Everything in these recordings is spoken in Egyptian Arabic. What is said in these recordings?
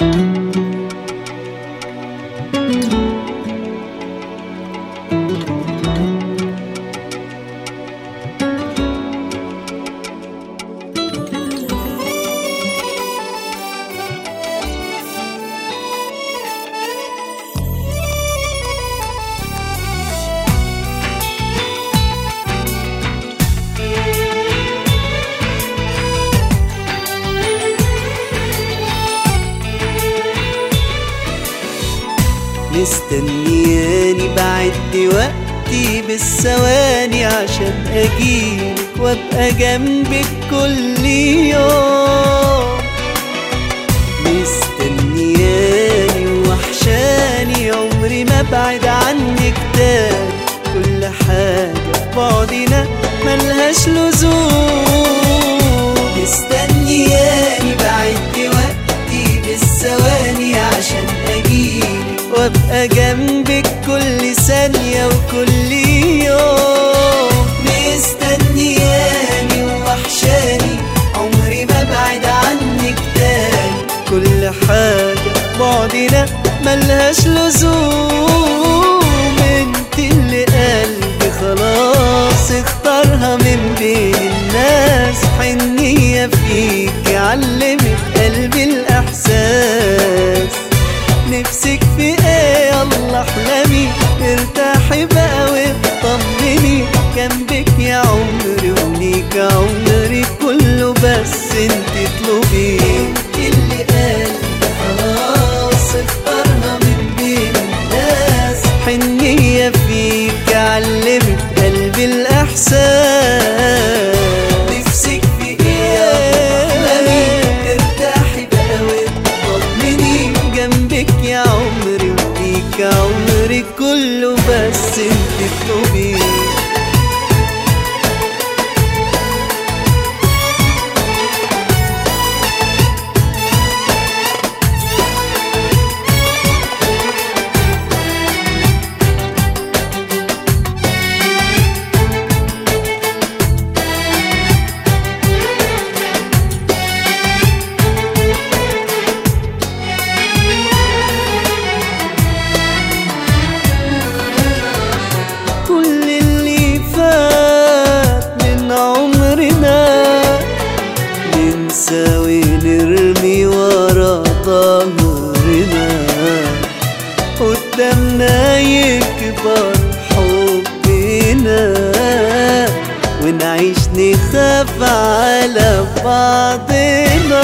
مستنياني بعد وقتي بالثواني عشان اجيلك وابقى جنبك كل يوم مستنياني وحشاني عمري ما ابعد عنك تاني كل حاجة بعدنا ملهاش لزوم مستنياني بعد وقتي بالثواني عشان اجيلك وابقى جنبك كل ثانية وكل يوم مستنياني وحشاني عمري ما ابعد عنك تاني كل حاجة بعدنا ملهاش لزوم انت اللي قلبي خلاص اختارها من بين الناس حنية فيك علمت قلبي الإحساس نفسك في ايه يلا احلمي ارتاحي بقى واطمني جنبك يا عمري وليك عمري كله بس انت اطلبي انت اللي قلبي خلاص اختارها من بين الناس حنية فيك علمت قلبي الاحساس نفسك في ايه احلمي ارتاحي بقى واطمني جنبك يا عمري وليك عمري كله بس انت اطلبي كل اللي فات من عمرنا ننسى ونرمي ورا ظهرنا قدامنا يكبر حبنا ونعيش نخاف على بعضنا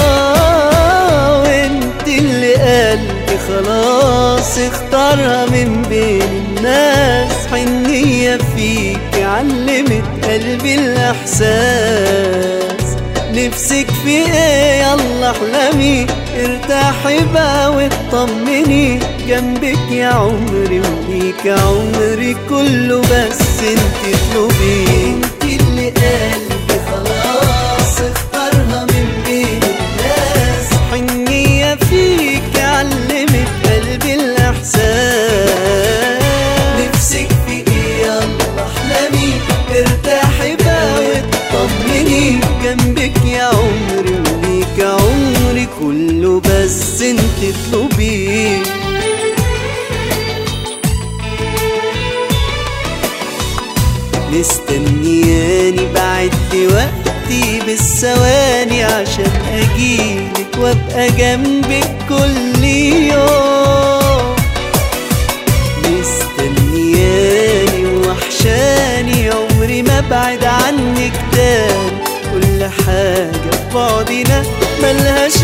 وانت اللي قلبي خلاص اختارها من بين الناس حنية فيك علمت قلبي الإحساس نفسك في ايه يلا احلمي ارتاحي بقى واطمني جنبك يا عمري وليك عمري كله بس انت اطلبي انت اللي قلبي خلاص اختارها من بين الناس حنية فيك علمت قلبي الاحساس نفسك في ايه يلا احلمي ارتاحي بقى واطمني جنبك يا عمري وليك عمري كله بس انت اطلبيه مستنياني بعد وقتي بالثواني عشان اجيلك وابقى جنبك كل يوم مستنياني وحشاني عمري ما ابعد عنك تاني كل حاجة في بعدنا ملهاش